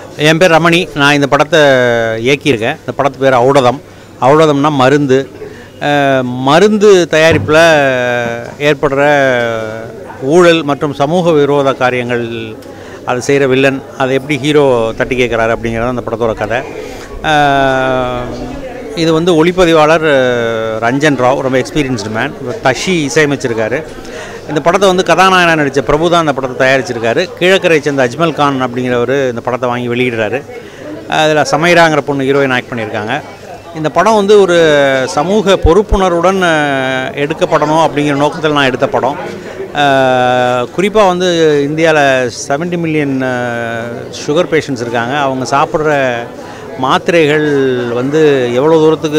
என் பேர் ரமணி நான் இந்த படத்தை இயக்கியிருக்கேன் இந்த படத்து பேர் ஔடதம் ஔடதம்னா மருந்து அஹ், மருந்து தயாரிப்பில் ஏற்படுற ஊழல் மற்றும் சமூக விரோத காரியங்கள் அது செய்கிற வில்லன் அதை எப்படி ஹீரோ தட்டி கேட்குறாரு அப்படிங்கிறது அந்த படத்தோட கதை அஹ், இது வந்து ஒளிப்பதிவாளர் அஹ், ரஞ்சன் ராவ் ரொம்ப எக்ஸ்பீரியன்ஸ்டு மேன் தஷி இசையமைச்சிருக்காரு இந்த படத்தை வந்து கதாநாயகனாக நடித்த பிரபு தான் இந்த படத்தை தயாரிச்சிருக்காரு கீழக்கரை சேர்ந்த அஜ்மல் கான் அப்படிங்கிறவர் இந்த படத்தை வாங்கி வெளியிடுறாரு அதில் சமைராங்கிற பொண்ணு ஹீரோயின் ஆக்ட் பண்ணியிருக்காங்க இந்த படம் வந்து ஒரு சமூக பொறுப்புணர்வுடன் அஹ், எடுக்கப்படணும் அப்படிங்கிற நோக்கத்தில் நான் எடுத்த படம் குறிப்பாக வந்து இந்தியாவில் 70 மில்லியன் சுகர் பேஷண்ட்ஸ் இருக்காங்க அவங்க சாப்பிட்ற மாத்திரைகள் வந்து எவ்வளோ தூரத்துக்கு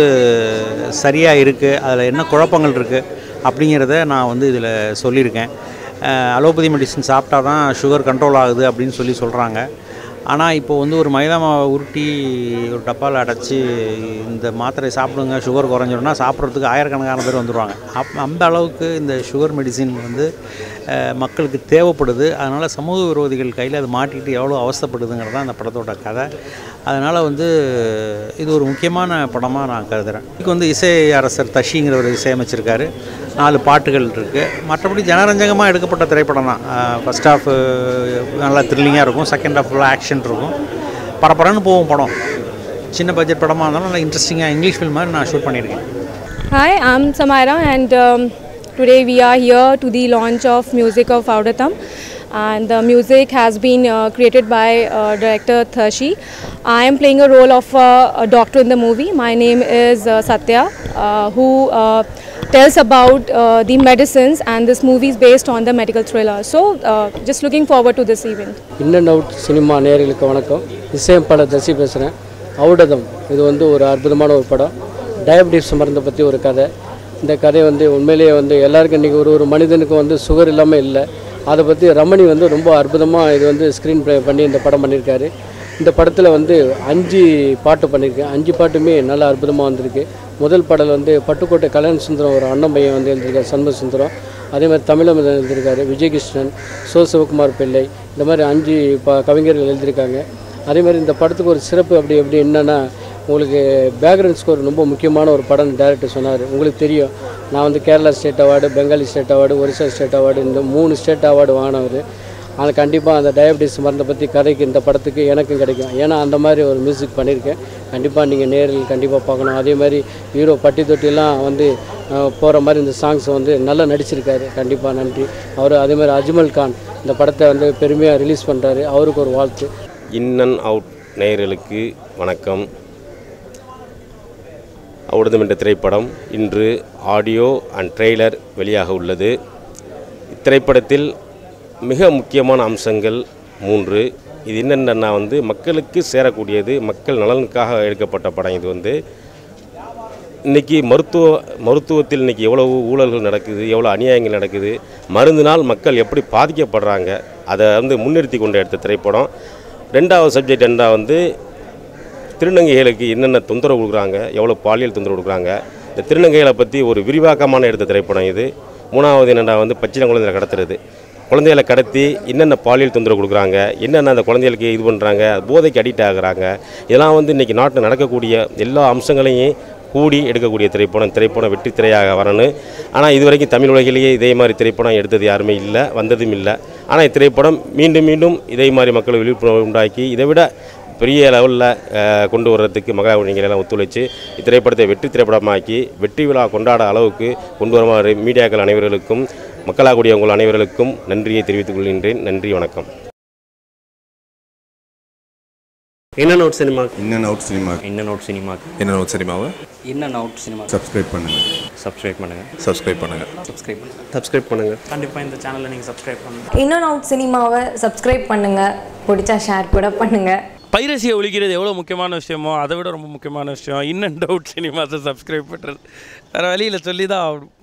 சரியாக இருக்குது அதில் என்ன குழப்பங்கள் இருக்குது அப்படிங்கிறத நான் வந்து இதில் சொல்லியிருக்கேன் அஹ், அலோபதி மெடிசன் சாப்பிட்டா தான் சுகர் கண்ட்ரோல் ஆகுது அப்படின்னு சொல்லி சொல்கிறாங்க ஆனால் இப்போ வந்து ஒரு மைதா மாவை உருட்டி ஒரு டப்பாவில் அடைச்சி இந்த மாத்திரை சாப்பிடுங்க சுகர் குறைஞ்சிடும்னா சாப்பிட்றதுக்கு ஆயிரக்கணக்கான பேர் வந்துடுவாங்க அப் அந்த அளவுக்கு இந்த சுகர் மெடிசின் வந்து அஹ், மக்களுக்கு தேவைப்படுது அதனால் சமூக விரோதிகள் கையில் அது மாட்டிக்கிட்டு எவ்வளோ அவஸ்தைப்படுதுங்கிறது தான் அந்த படத்தோட கதை அதனால் வந்து இது ஒரு முக்கியமான படமாக நான் கருதுகிறேன் இதுக்கு வந்து இசை அரசர் தஷிங்கிறவர் இசையமைச்சிருக்காரு நாலு பாட்டுகள் இருக்குது மற்றபடி ஜனரஞ்சகமாக எடுக்கப்பட்ட திரைப்படம் தான் ஃபஸ்ட் ஹாஃப் நல்லா த்ரில்லிங்காக இருக்கும் செகண்ட் ஹாஃப் ஃபுல்லாக ஆக்ஷன் இருக்கும் பரபரன்னு போகும் படம் சின்ன பட்ஜெட் படமாக இருந்தாலும் நல்லா இன்ட்ரெஸ்டிங்காக இங்கிலீஷ் ஃபில்ம் மாதிரி நான் ஷூட் பண்ணியிருக்கேன் Hi, I'm Samira, and um, today we are here to the launch of Music of Audatam. And the music has been uh, created by uh, director Thashi. I am playing a role of uh, a doctor in the movie. My name is uh, Satya, uh, who uh, tells about uh, the medicines, and this movie is based on the medical thriller. So, uh, just looking forward to this event. In and out cinema நேயர்களுக்கு வணக்கம் இசையமைப்பாளர் தசி பேசுகிறேன் ஔடதம் இது வந்து ஒரு அற்புதமான ஒரு படம் டயபிட்டிஸ் மருந்தை பற்றி ஒரு கதை இந்த கதை வந்து உண்மையிலேயே வந்து எல்லாருக்கும் இன்றைக்கி ஒரு ஒரு மனிதனுக்கும் வந்து சுகர் இல்லாமல் இல்லை அதை பற்றி ரமணி வந்து ரொம்ப அற்புதமாக இது வந்து ஸ்க்ரீன் ப்ளே பண்ணி இந்த படம் பண்ணியிருக்காரு இந்த படத்தில் வந்து அஞ்சு பாட்டு பண்ணியிருக்கேன் அஞ்சு பாட்டுமே நல்லா அற்புதமாக வந்திருக்கு முதல் பாடல் வந்து பட்டுக்கோட்டை கல்யாண சுந்தரம் ஒரு அண்ணன் பையன் வந்து எழுதியிருக்காரு சண்முக சுந்தரம் அதே மாதிரி தமிழமதன் எழுதியிருக்காரு விஜயகிருஷ்ணன் சோ சிவகுமார் பிள்ளை இந்த மாதிரி அஞ்சு ப கவிஞர்கள் எழுதியிருக்காங்க அதே மாதிரி இந்த படத்துக்கு ஒரு சிறப்பு அப்படி எப்படி என்னென்னா உங்களுக்கு பேக்ரவுண்ட் ஸ்கோர் ரொம்ப முக்கியமான ஒரு படம் டேரக்டர் சொன்னார் உங்களுக்கு தெரியும் நான் வந்து Kerala state award Bengali state award Orissa state award இந்த மூணு ஸ்டேட் அவார்டு வாங்கினவர் அது கண்டிப்பாக அந்த டயபிட்டிஸ் மருந்தை பற்றி கதைக்கு இந்த படத்துக்கு எனக்கும் கிடைக்கும் ஏன்னா அந்த மாதிரி ஒரு மியூசிக் பண்ணியிருக்கேன் கண்டிப்பாக நீங்கள் நேரில் கண்டிப்பாக பார்க்கணும் அதே மாதிரி ஹீரோ பட்டி தொட்டிலாம் வந்து போகிற மாதிரி இந்த சாங்ஸ் வந்து நல்லா நடிச்சிருக்காரு கண்டிப்பாக நன்றி அவர் அதே மாதிரி அஜ்மல் கான் இந்த படத்தை வந்து பெருமையாக ரிலீஸ் பண்ணுறாரு அவருக்கு ஒரு வாழ்த்து இன் அண்ட் அவுட் நேயர்களுக்கு வணக்கம் அவுடதம் என்ற திரைப்படம் இன்று ஆடியோ அண்ட் ட்ரெய்லர் வெளியாக உள்ளது இத்திரைப்படத்தில் மிக முக்கியமான அம்சங்கள் மூன்று இது என்னென்னா வந்து மக்களுக்கு சேரக்கூடியது மக்கள் நலனுக்காக எடுக்கப்பட்ட படம் இது வந்து இன்றைக்கி மருத்துவ மருத்துவத்தில் இன்றைக்கி எவ்வளவு ஊழல்கள் நடக்குது எவ்வளோ அநியாயங்கள் நடக்குது மருந்தினால் மக்கள் எப்படி பாதிக்கப்படுறாங்க அதை வந்து முன்னிறுத்தி கொண்டு எடுத்த திரைப்படம் ரெண்டாவது சப்ஜெக்ட் என்ன வந்து திருநங்கைகளுக்கு என்னென்ன தொந்தரவு கொடுக்குறாங்க எவ்வளோ பாலியல் தொந்தரவு கொடுக்குறாங்க இந்த திருநங்கைகளை பற்றி ஒரு விரிவாக்கமான எடுத்த திரைப்படம் இது மூணாவது என்னென்னா வந்து பச்சில குழந்தைகளை கடத்துறது குழந்தைகளை கடத்தி என்னென்ன பாலியல் தொந்தரவு கொடுக்குறாங்க என்னென்ன அந்த குழந்தைகளுக்கு இது பண்ணுறாங்க போதைக்கு அடிக்ட் ஆகுறாங்க இதெல்லாம் வந்து இன்றைக்கி நாட்டில் நடக்கக்கூடிய எல்லா அம்சங்களையும் கூடி எடுக்கக்கூடிய திரைப்படம் திரைப்படம் வெற்றி திரையாக வரணும் ஆனால் இது வரைக்கும் தமிழ் உலகிலேயே இதே மாதிரி திரைப்படம் எடுத்தது யாருமே இல்லை வந்ததும் இல்லை ஆனால் இத்திரைப்படம் மீண்டும் மீண்டும் இதே மாதிரி மக்கள் விழிப்புணர்வு உண்டாக்கி இதை விட பெரிய லெவலில் கொண்டு வர்றதுக்கு மகளிர் எல்லாம் ஒத்துழைச்சு இத்திரைப்படத்தை வெற்றி திரைப்படமாக்கி வெற்றி விழா கொண்டாட அளவுக்கு கொண்டு வருமாறு மீடியாக்கள் அனைவர்களுக்கும் மக்களாகக்கூடிய உங்கள் அனைவர்களுக்கும் நன்றியை தெரிவித்துக் கொள்கின்றேன் நன்றி வணக்கம் in and out cinema in and out cinema in and out சினிமாக்கு இன் அண்ட் அவுட் சினிமாவை in and out cinema subscribe பண்ணுங்கள் சப்ஸ்கிரைப் பண்ணுங்கள் சப்ஸ்கிரைப் பண்ணுங்கள் சப்ஸ்கிரைப் பண்ணுங்கள் சப்ஸ்கிரைப் பண்ணுங்கள் கண்டிப்பாக இந்த சேனலை நீங்கள் சப்ஸ்கிரைப் பண்ணுங்கள் இன் அண்ட் அவுட் சினிமாவை சப்ஸ்கிரைப் பண்ணுங்கள் பிடிச்சா ஷேர் கூட பண்ணுங்கள் பைரசியை ஒழிக்கிறது எவ்வளோ முக்கியமான விஷயமோ அதை விட ரொம்ப முக்கியமான விஷயம் இன் அண்ட் அவுட் சினிமாஸை சப்ஸ்கிரைப் பண்ணுறது வேறு வழியில் சொல்லி தான் ஆகணும்